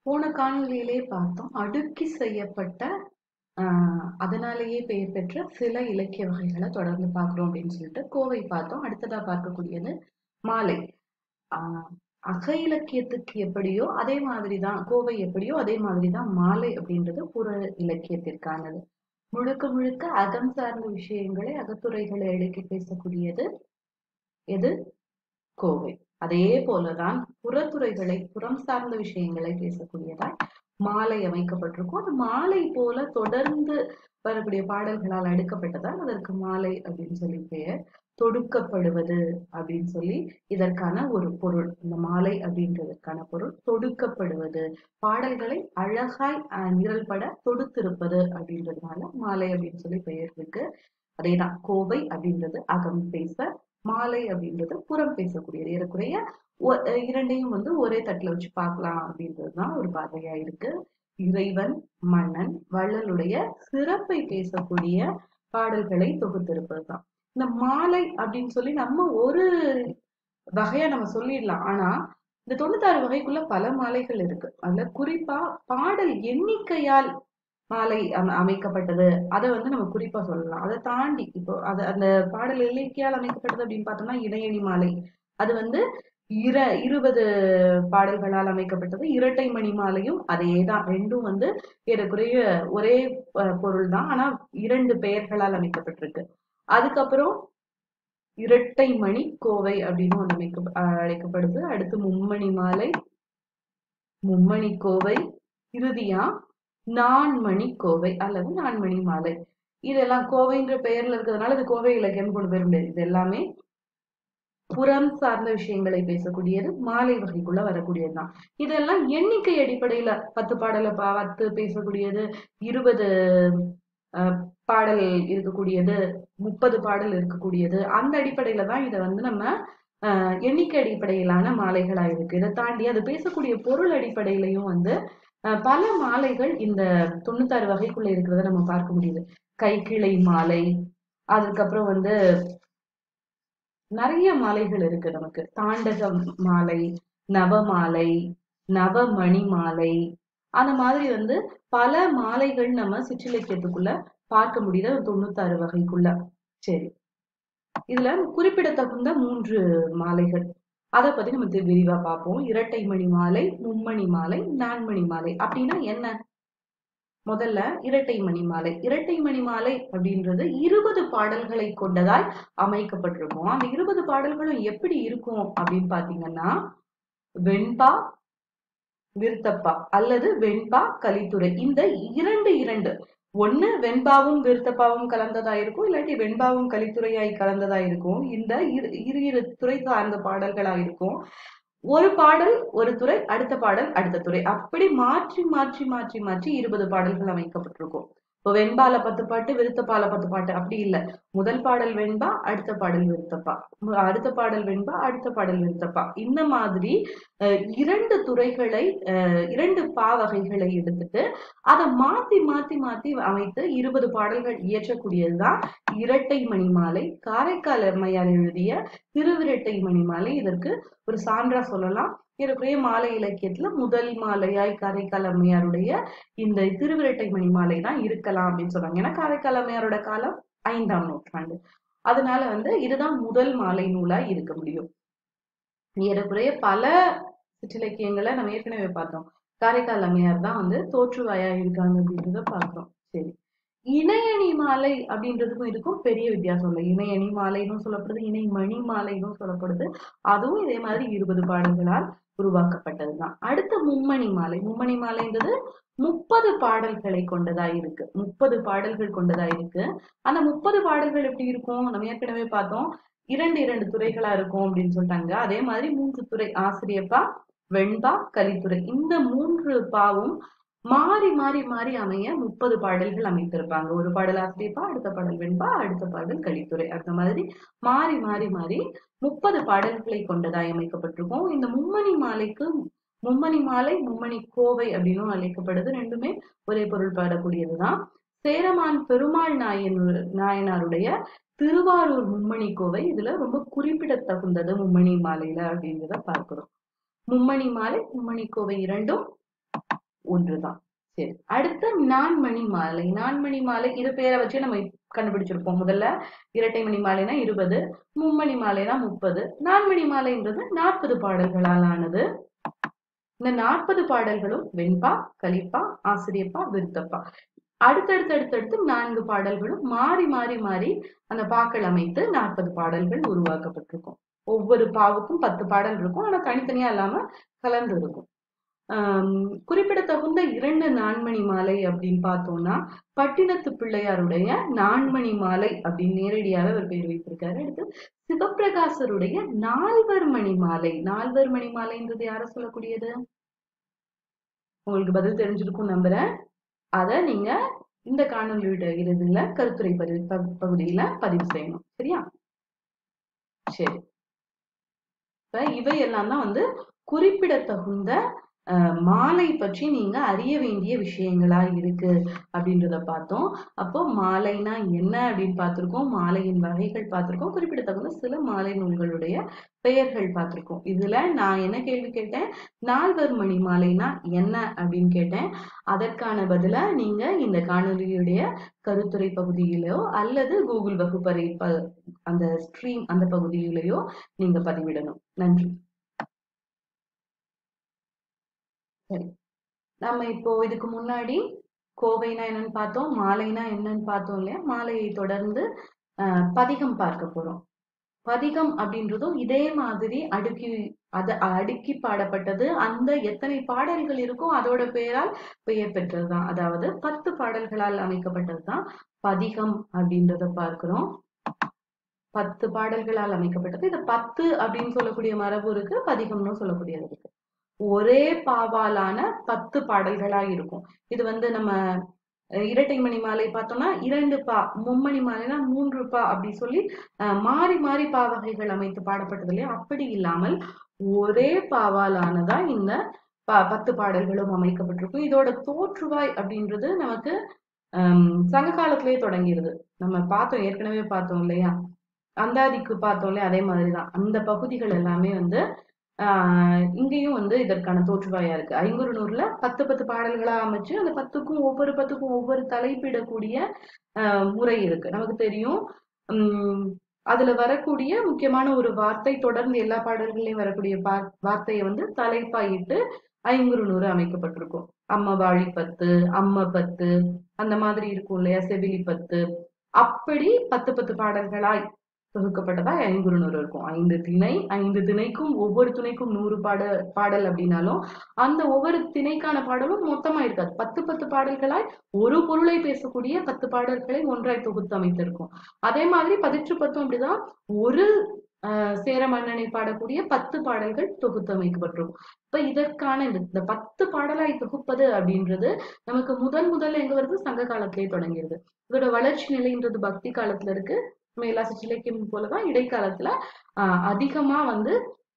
போன காணொளியிலே பார்த்தோம் அடுக்கி செய்யப்பட்ட ஆஹ் அதனாலேயே பெயர் பெற்ற சில இலக்கிய வகைகளை தொடர்ந்து பார்க்கிறோம் அப்படின்னு சொல்லிட்டு கோவை பார்த்தோம் அடுத்ததா பார்க்கக்கூடியது மாலை ஆஹ் அக இலக்கியத்துக்கு எப்படியோ அதே மாதிரிதான் கோவை எப்படியோ அதே மாதிரிதான் மாலை அப்படின்றது புற இலக்கியத்திற்கானது முழுக்க முழுக்க அகம் சார்ந்த விஷயங்களை அகத்துறைகளை அடுக்கி பேசக்கூடியது எது கோவை அதே போலதான் புறத்துறைகளை புறம் சார்ந்த விஷயங்களை பேசக்கூடியதாய் மாலை அமைக்கப்பட்டிருக்கும் அந்த மாலை போல தொடர்ந்து வரக்கூடிய பாடல்களால் அடுக்கப்பட்டதால் அதற்கு மாலை அப்படின்னு சொல்லி பெயர் தொடுக்கப்படுவது அப்படின்னு சொல்லி இதற்கான ஒரு பொருள் இந்த மாலை அப்படின்றதற்கான பொருள் தொடுக்கப்படுவது பாடல்களை அழகாய் அஹ், நிரல்பட தொடுத்திருப்பது அப்படின்றதுனால மாலை அப்படின்னு சொல்லி பெயர் இருக்கு அதேதான் கோவை அப்படின்றது அகம் பேச மாலை அப்படின்றது புறம் பேசக்கூடியது ஏறக்குறைய ஒ- அஹ் இரண்டையும் வந்து ஒரே தட்டுல வச்சு பார்க்கலாம் அப்படின்றதுதான் ஒரு பார்வையா இருக்கு இறைவன் மன்னன் வள்ளலுடைய சிறப்பை பேசக்கூடிய பாடல்களை தொகுத்திருப்பதுதான் இந்த மாலை அப்படின்னு சொல்லி நம்ம ஒரு வகையா நம்ம சொல்லிடலாம் ஆனா இந்த தொண்ணூத்தாறு வகைக்குள்ள பல மாலைகள் இருக்கு அதுல குறிப்பா பாடல் எண்ணிக்கையால் மாலை அம- அமைக்கப்பட்டது அதை வந்து நம்ம குறிப்பா சொல்லலாம் அதை தாண்டி இப்போ அது அந்த பாடல் எண்ணிக்கையால் அமைக்கப்பட்டது அப்படின்னு பார்த்தோம்னா இடையணி மாலை அது வந்து இர இருபது பாடல்களால் அமைக்கப்பட்டது இரட்டை மணி மாலையும் அதேதான் ரெண்டும் வந்து ஏறக்குறைய ஒரே பொருள் தான் ஆனா இரண்டு பெயர்களால் அமைக்கப்பட்டிருக்கு அதுக்கப்புறம் இரட்டை மணி கோவை அப்படின்னு ஒண்ணு அமைக்க அஹ் அழைக்கப்படுது அடுத்து மும்மணி மாலை மும்மணி கோவை இறுதியா நான்மணி கோவை அல்லது நான்மணி மாலை இதெல்லாம் கோவைன்ற பெயர்ல இருக்கிறதுனால இது கோவை இலக்கியம் கொண்டு போயிட முடியாது இது எல்லாமே புறம் சார்ந்த விஷயங்களை பேசக்கூடியது மாலை வகைக்குள்ள வரக்கூடியதுதான் இதெல்லாம் எண்ணிக்கை அடிப்படையில பத்து பாடல பா- பத்து பேசக்கூடியது இருபது அஹ், பாடல் இருக்கக்கூடியது முப்பது பாடல் இருக்கக்கூடியது அந்த அடிப்படையில தான் இதை வந்து நம்ம அஹ், எண்ணிக்கை அடிப்படையிலான மாலைகளா இருக்கு இதை தாண்டி அது பேசக்கூடிய பொருள் அடிப்படையிலையும் வந்து அஹ், பல மாலைகள் இந்த தொண்ணூத்தாறு வகைக்குள்ள இருக்கிறத நம்ம பார்க்க முடியுது கைக்கிளை மாலை அதுக்கப்புறம் வந்து நிறைய மாலைகள் இருக்கு நமக்கு தாண்டக மாலை நவமாலை நவமணி மாலை அந்த மாதிரி வந்து பல மாலைகள் நம்ம சிற்றிலக்கியத்துக்குள்ள பார்க்க முடியுது அது தொண்ணூத்தாறு வகைக்குள்ள சரி இதுல குறிப்பிடத்தகுந்த மூன்று மாலைகள் அதை பத்தி நம்ம தி- விரிவா பார்ப்போம் இரட்டை மணி மாலை மும்மணி மாலை நான்மணி மாலை அப்படின்னா என்ன முதல்ல இரட்டை மணி மாலை இரட்டை மணி மாலை அப்படின்றது இருபது பாடல்களை கொண்டதாய் அமைக்கப்பட்டிருக்கும் அந்த இருபது பாடல்களும் எப்படி இருக்கும் அப்படின்னு பாத்தீங்கன்னா வெண்பா விருத்தப்பா அல்லது வெண்பா கலித்துறை இந்த இரண்டு இரண்டு ஒண்ணு வெண்பாவும் விருத்தப்பாவும் கலந்ததா இருக்கும் இல்லாட்டி வெண்பாவும் கலித்துறையாய் கலந்ததா இருக்கும் இந்த இரு இரு இரு துறை சார்ந்த பாடல்களா இருக்கும் ஒரு பாடல் ஒரு துறை அடுத்த பாடல் அடுத்த துறை அப்படி மாற்றி மாற்றி மாற்றி மாற்றி இருபது பாடல்கள் அமைக்கப்பட்டிருக்கும் இப்போ வெண்பால பத்து பாட்டு விருத்தப்பால பத்து பாட்டு அப்படி இல்ல முதல் பாடல் வெண்பா அடுத்த பாடல் விருத்தப்பா மு- அடுத்த பாடல் வெண்பா அடுத்த பாடல் விருத்தப்பா இந்த மாதிரி அஹ், இரண்டு துறைகளை அஹ், இரண்டு பா வகைகளை எடுத்துட்டு அதை மாத்தி மாத்தி மாத்தி அமைத்து இருபது பாடல்கள் இயற்றக்கூடியதுதான் இரட்டை மணி மாலை காரைக்கால் அம்மையார் எழுதிய திருவிரட்டை மணி மாலை இதற்கு ஒரு சான்றா சொல்லலாம் ஏறக்குறைய மாலை இலக்கியத்துல முதல் மாலையாய் காரைக்கால் அம்மையாருடைய இந்த திருவிரட்டை மணி மாலை தான் இருக்கலாம் அப்படின்னு சொல்றாங்க ஏன்னா காரைக்கால் அம்மையாரோட காலம் ஐந்தாம் நூற்றாண்டு அதனால வந்து இதுதான் முதல் மாலை நூலா இருக்க முடியும் ஏறக்குறைய பல சிற்றிலக்கியங்களை நம்ம ஏற்கனவே பார்த்தோம் காரைக்கால் அம்மையார் தான் வந்து தோற்றுவாயா இருக்காங்க அப்படின்றத பார்க்கிறோம் சரி இணையணி மாலை அப்படின்றதுக்கும் இதுக்கும் பெரிய வித்தியாசம் இல்லை இணையணி மாலைன்னு சொல்லப்படுது இணை மணி மாலைன்னு சொல்லப்படுது அதுவும் இதே மாதிரி இருபது பாடல்களால் உருவாக்கப்பட்டதுதான் அடுத்த மும்மணி மாலை மும்மணி மாலைன்றது முப்பது பாடல்களை கொண்டதா இருக்கு முப்பது பாடல்கள் கொண்டதா இருக்கு அந்த முப்பது பாடல்கள் எப்படி இருக்கும் நம்ம ஏற்கனவே பார்த்தோம் இரண்டு இரண்டு துறைகளா இருக்கும் அப்படின்னு சொல்லிட்டாங்க அதே மாதிரி மூன்று துறை ஆசிரியப்பா வெண்பா கலித்துறை இந்த மூன்று பாவும் மாறி மாறி மாறி அமைய முப்பது பாடல்கள் அமைத்திருப்பாங்க ஒரு பாடல் ஆசிரியப்பா அடுத்த பாடல் வெண்பா அடுத்த பாடல் கலித்துறை அந்த மாதிரி மாறி மாறி மாறி முப்பது பாடல்களை கொண்டதாய் அமைக்கப்பட்டிருக்கும் இந்த மும்மணி மாலைக்கு மும்மணி மாலை மும்மணி கோவை அப்படின்னும் அழைக்கப்படுது ரெண்டுமே ஒரே பொருள் பாடக்கூடியதுதான் சேரமான் பெருமாள் நாயன் நாயனாருடைய திருவாரூர் மும்மணி கோவை இதுல ரொம்ப குறிப்பிடத்தகுந்தது மும்மணி மாலையில அப்படின்றத பார்க்கிறோம் மும்மணி மாலை மும்மணி கோவை இரண்டும் ஒன்றுதான் சரி அடுத்து நான்மணி மாலை நான்மணி மாலை இது பேரை வச்சு நம்ம கண்டுபிடிச்சிருப்போம் முதல்ல இரட்டை மணி மாலைனா இருபது மும்மணி மாலைனா முப்பது நான்மணி மாலைன்றது நாற்பது பாடல்களால் ஆனது இந்த நாற்பது பாடல்களும் வெண்பா கலிப்பா ஆசிரியப்பா விருத்தப்பா அடுத்தடுத்து அடுத்தடுத்து நான்கு பாடல்களும் மாறி மாறி மாறி அந்த பாக்கள் அமைத்து நாற்பது பாடல்கள் உருவாக்கப்பட்டிருக்கும் ஒவ்வொரு பாவுக்கும் பத்து பாடல் இருக்கும் ஆனா தனித்தனியா இல்லாம கலந்து இருக்கும் ஆஹ் குறிப்பிடத்தகுந்த இரண்டு நான்மணி மாலை அப்படின்னு பார்த்தோம்னா பட்டினத்து பிள்ளையாருடைய நான்மணி மாலை அப்படின்னு நேரடியாக அவர் பேர் வைத்திருக்காரு அடுத்து சிவப்பிரகாசருடைய நால்வர் மணி மாலை நால்வர் மணி மாலைன்றது யார சொல்லக்கூடியது உங்களுக்கு பதில் தெரிஞ்சிருக்கும் நம்புறேன் அத நீங்க இந்த காணொலியோட இறுதியில கருத்துரை பதிவு ப- பகுதியில பதிவு செய்யணும் சரியா சரி இப்ப இவையெல்லாம் தான் வந்து குறிப்பிடத்தகுந்த அஹ், மாலை பற்றி நீங்க அறிய வேண்டிய விஷயங்களா இருக்கு அப்படின்றத பார்த்தோம் அப்போ மாலைனா என்ன அப்படின்னு பார்த்திருக்கோம் மாலையின் வகைகள் பார்த்திருக்கோம் குறிப்பிடத்தகுந்த சில மாலை நூல்களுடைய பெயர்கள் பார்த்திருக்கோம் இதுல நான் என்ன கேள்வி கேட்டேன் நால்வர் மணி மாலைனா என்ன அப்படின்னு கேட்டேன் அதற்கான பதிலா நீங்க இந்த காணொலியுடைய கருத்துரை பகுதியிலோ அல்லது கூகுள் வகுப்பறை ப அந்த ஸ்ட்ரீம் அந்த பகுதியிலேயோ நீங்க பதிவிடணும் நன்றி சரி நம்ம இப்போ இதுக்கு முன்னாடி கோவைனா என்னன்னு பார்த்தோம் மாலைனா என்னன்னு பார்த்தோம் இல்லையா மாலையை தொடர்ந்து ஆஹ் பதிகம் பார்க்க போறோம் பதிகம் அப்படின்றதும் இதே மாதிரி அடுக்கி அத அடுக்கி பாடப்பட்டது அந்த எத்தனை பாடல்கள் இருக்கோ அதோட பெயரால் பெயர் பெற்றதுதான் அதாவது பத்து பாடல்களால் அமைக்கப்பட்டதுதான் பதிகம் அப்படின்றத பார்க்கிறோம் பத்து பாடல்களால் அமைக்கப்பட்டது இது பத்து அப்படின்னு சொல்லக்கூடிய மரபு இருக்கு பதிகம்னு சொல்லக்கூடியது இருக்கு ஒரே பாவாலான பத்து பாடல்களா இருக்கும் இது வந்து நம்ம அஹ், இரட்டை மணி மாலை பார்த்தோம்னா இரண்டு பா மும்மணி மாலைனா மூன்று பா அப்படி சொல்லி அஹ், மாறி மாறி பா வகைகள் அமைத்து பாடப்பட்டது இல்லையா அப்படி இல்லாமல் ஒரே பாவாலானதா இந்த ப பத்து பாடல்களும் அமைக்கப்பட்டிருக்கும் இதோட தோற்றுவாய் அப்படின்றது நமக்கு ஹம், சங்க காலத்திலேயே தொடங்கிடுது நம்ம பார்த்தோம் ஏற்கனவே பார்த்தோம் இல்லையா அந்தாதிக்கு பார்த்தோம் இல்லையா அதே மாதிரிதான் அந்த பகுதிகள் எல்லாமே வந்து ஆஹ் இங்கேயும் வந்து இதற்கான தோற்றுவாயா இருக்கு ஐங்குறுநூறுல பத்து பத்து பாடல்களா அமைச்சு அந்த பத்துக்கும் ஒவ்வொரு பத்துக்கும் ஒவ்வொரு தலைப்பிடக்கூடிய ஆஹ் முறை இருக்கு நமக்கு தெரியும் உம் அதுல வரக்கூடிய முக்கியமான ஒரு வார்த்தை தொடர்ந்து எல்லா பாடல்கள்லயும் வரக்கூடிய பா- வார்த்தையை வந்து தலைப்பாயிட்டு ஐங்குறுநூறு அமைக்கப்பட்டிருக்கும் அம்ம வாழி பத்து அம்ம பத்து அந்த மாதிரி இருக்கும் இல்லையா செவிலி பத்து அப்படி பத்து பத்து பாடல்களாய் தொகுக்கப்பட்டதா ஐங்குறுநூறு இருக்கும் ஐந்து திணை ஐந்து திணைக்கும் ஒவ்வொரு துணைக்கும் நூறு பாட பாடல் அப்படின்னாலும் அந்த ஒவ்வொரு திணைக்கான பாடலும் மொத்தமா இருக்காது பத்து பத்து பாடல்களாய் ஒரு பொருளை பேசக்கூடிய பத்து பாடல்களை ஒன்றாய் தொகுத்து அமைத்திருக்கும் அதே மாதிரி பதிற்று பத்தும் அப்படிதான் ஒரு ஆஹ் சேர மன்னனை பாடக்கூடிய பத்து பாடல்கள் தொகுத்து அமைக்கப்பட்டிருக்கும் இப்ப இதற்கான இந்த இந்த பத்து பாடலாய் தொகுப்பது அப்படின்றது நமக்கு முதன் முதல்ல எங்க வருது சங்க காலத்திலேயே தொடங்கிடுது இதோட வளர்ச்சி நிலைன்றது பக்தி காலத்துல இருக்கு நம்ம எல்லா சிற்றிலக்கியம் போலதான் இடைக்காலத்துல ஆஹ் அதிகமா வந்து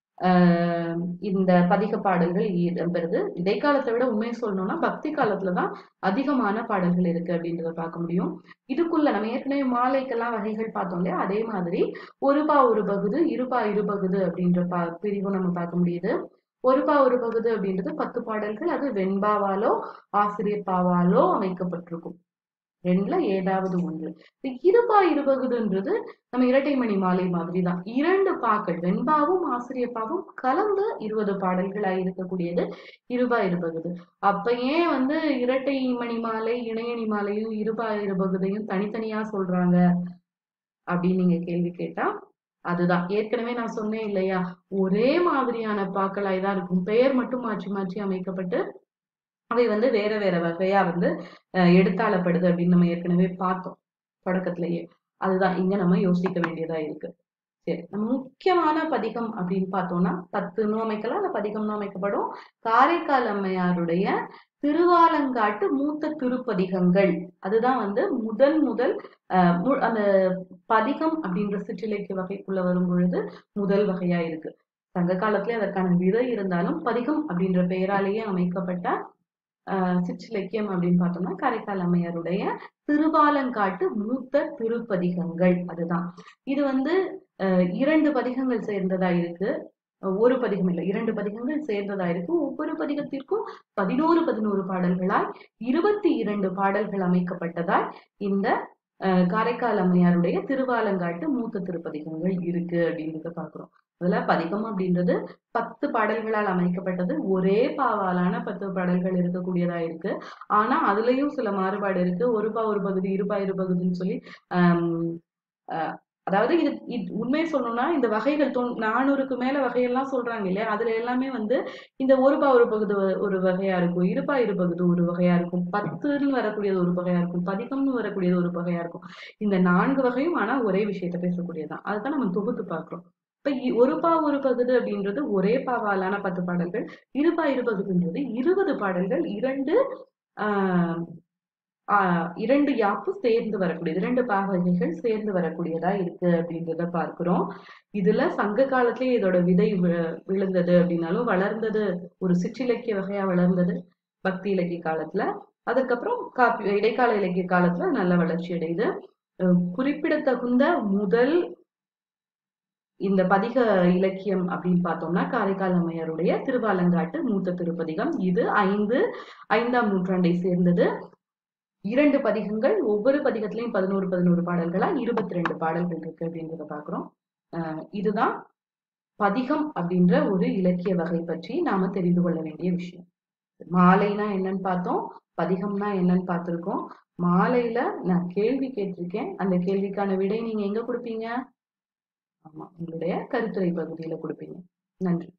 ஆஹ் இந்த பதிக பாடல்கள் இடம்பெறுது இடைக்காலத்தை விட உண்மையை சொல்லணும்னா பக்தி காலத்துலதான் அதிகமான பாடல்கள் இருக்கு அப்படின்றத பார்க்க முடியும் இதுக்குள்ள நம்ம ஏற்கனவே மாலைக்கெல்லாம் வகைகள் பார்த்தோம் இல்லையா அதே மாதிரி ஒருபா ஒரு பகுது இருபா இரு பகுது அப்படின்ற பா பிரிவும் நம்ம பார்க்க முடியுது ஒருபா ஒரு பகுது அப்படின்றது பத்து பாடல்கள் அது வெண்பாவாலோ ஆசிரியர் பாவாலோ அமைக்கப்பட்டிருக்கும் ரெண்டுல ஏதாவது ஒன்று இந்த இருபா இருபகுதுன்றது நம்ம இரட்டை மணி மாலை மாதிரி தான் இரண்டு பாக்கள் வெண்பாவும் ஆசிரியப்பாவும் கலந்து இருபது பாடல்களா இருக்கக்கூடியது இருபா இருபகுது அப்ப ஏன் வந்து இரட்டை மணி மாலை இணையணி மாலையும் இருபா இருபகுதையும் தனித்தனியா சொல்றாங்க அப்படின்னு நீங்க கேள்வி கேட்டா அதுதான் ஏற்கனவே நான் சொன்னேன் இல்லையா ஒரே மாதிரியான பாக்களாய் தான் இருக்கும் பெயர் மட்டும் மாற்றி மாற்றி அமைக்கப்பட்டு அவை வந்து வேற வேற வகையா வந்து அஹ், எடுத்தாளப்படுது அப்படின்னு நம்ம ஏற்கனவே பார்த்தோம் தொடக்கத்திலேயே அதுதான் இங்க நம்ம யோசிக்க வேண்டியதா இருக்கு சரி நம்ம முக்கியமான பதிகம் அப்படின்னு பார்த்தோம்னா பத்துன்னு அமைக்கலாம் இல்ல பதிகம்னு அமைக்கப்படும் காரைக்கால் அம்மையாருடைய திருவாலங்காட்டு மூத்த திருப்பதிகங்கள் அதுதான் வந்து முதல் முதல் அஹ், மு- அந்த பதிகம் அப்படின்ற சிற்றிலக்கிய வகைக்குள்ள வரும் பொழுது முதல் வகையா இருக்கு சங்க காலத்திலே அதற்கான விதை இருந்தாலும் பதிகம் அப்படின்ற பெயராலேயே அமைக்கப்பட்ட ஆஹ் சிற்றிலக்கியம் அப்படின்னு பார்த்தோம்னா காரைக்கால் அம்மையாருடைய திருவாலங்காட்டு மூத்த திருப்பதிகங்கள் அதுதான் இது வந்து ஆஹ் இரண்டு பதிகங்கள் சேர்ந்ததா இருக்கு ஒரு பதிகம் இல்லை இரண்டு பதிகங்கள் சேர்ந்ததா இருக்கு ஒவ்வொரு பதிகத்திற்கும் பதினோரு பதினோரு பாடல்களாய் இருபத்தி இரண்டு பாடல்கள் அமைக்கப்பட்டதாய் இந்த அஹ், காரைக்கால் அம்மையாருடைய திருவாலங்காட்டு மூத்த திருப்பதிகங்கள் இருக்கு அப்படின்றத பாக்குறோம் அதுல பதிகம் அப்படின்றது பத்து பாடல்களால் அமைக்கப்பட்டது ஒரே பாவாலான பத்து பாடல்கள் இருக்கக்கூடியதா இருக்கு ஆனா அதுலயும் சில மாறுபாடு இருக்கு ஒரு பா ஒரு பகுதி இருபா இரு பகுதின்னு சொல்லி ஆஹ் அஹ் அதாவது இது இது உண்மையை சொல்லணும்னா இந்த வகைகள் தொ நானூறுக்கு மேல வகையெல்லாம் சொல்றாங்க இல்லையா அதுல எல்லாமே வந்து இந்த ஒரு பா ஒரு பகுதி வ- ஒரு வகையா இருக்கும் இருபா இரு பகுதி ஒரு வகையா இருக்கும் பத்துன்னு வரக்கூடியது ஒரு வகையா இருக்கும் பதிகம்னு வரக்கூடியது ஒரு வகையா இருக்கும் இந்த நான்கு வகையும் ஆனா ஒரே விஷயத்த பேசக்கூடியதுதான் அதுதான் நம்ம தொகுத்து பார்க்கிறோம் இப்ப இ- ஒரு பா ஒரு பகுதி அப்படின்றது ஒரே பாவாலான பத்து பாடல்கள் இருபா இரு பகுதின்றது இருபது பாடல்கள் இரண்டு ஆஹ் ஆஹ் இரண்டு யாப்பு சேர்ந்து வரக்கூடியது இரண்டு பாவகைகள் சேர்ந்து வரக்கூடியதா இருக்கு அப்படின்றத பார்க்கிறோம் இதுல சங்க காலத்திலேயே இதோட விதை வி- விழுந்தது அப்படின்னாலும் வளர்ந்தது ஒரு சிற்றிலக்கிய வகையா வளர்ந்தது பக்தி இலக்கிய காலத்துல அதுக்கப்புறம் காப்பி இடைக்கால இலக்கிய காலத்துல நல்ல வளர்ச்சி அடையுது அஹ் குறிப்பிடத்தகுந்த முதல் இந்த பதிக இலக்கியம் அப்படின்னு பார்த்தோம்னா காரைக்கால் அம்மையாருடைய திருவாலங்காட்டு மூத்த திருப்பதிகம் இது ஐந்து ஐந்தாம் நூற்றாண்டை சேர்ந்தது இரண்டு பதிகங்கள் ஒவ்வொரு பதிகத்திலையும் பதினோரு பதினோரு பாடல்களா இருபத்தி ரெண்டு பாடல்கள் இருக்கு அப்படின்றத பாக்குறோம் அஹ் இதுதான் பதிகம் அப்படின்ற ஒரு இலக்கிய வகை பற்றி நாம தெரிந்து கொள்ள வேண்டிய விஷயம் மாலைனா என்னன்னு பார்த்தோம் பதிகம்னா என்னன்னு பார்த்திருக்கோம் மாலையில நான் கேள்வி கேட்டிருக்கேன் அந்த கேள்விக்கான விடை நீங்க எங்க கொடுப்பீங்க ஆமா உங்களுடைய கருத்துரை பகுதியில கொடுப்பீங்க நன்றி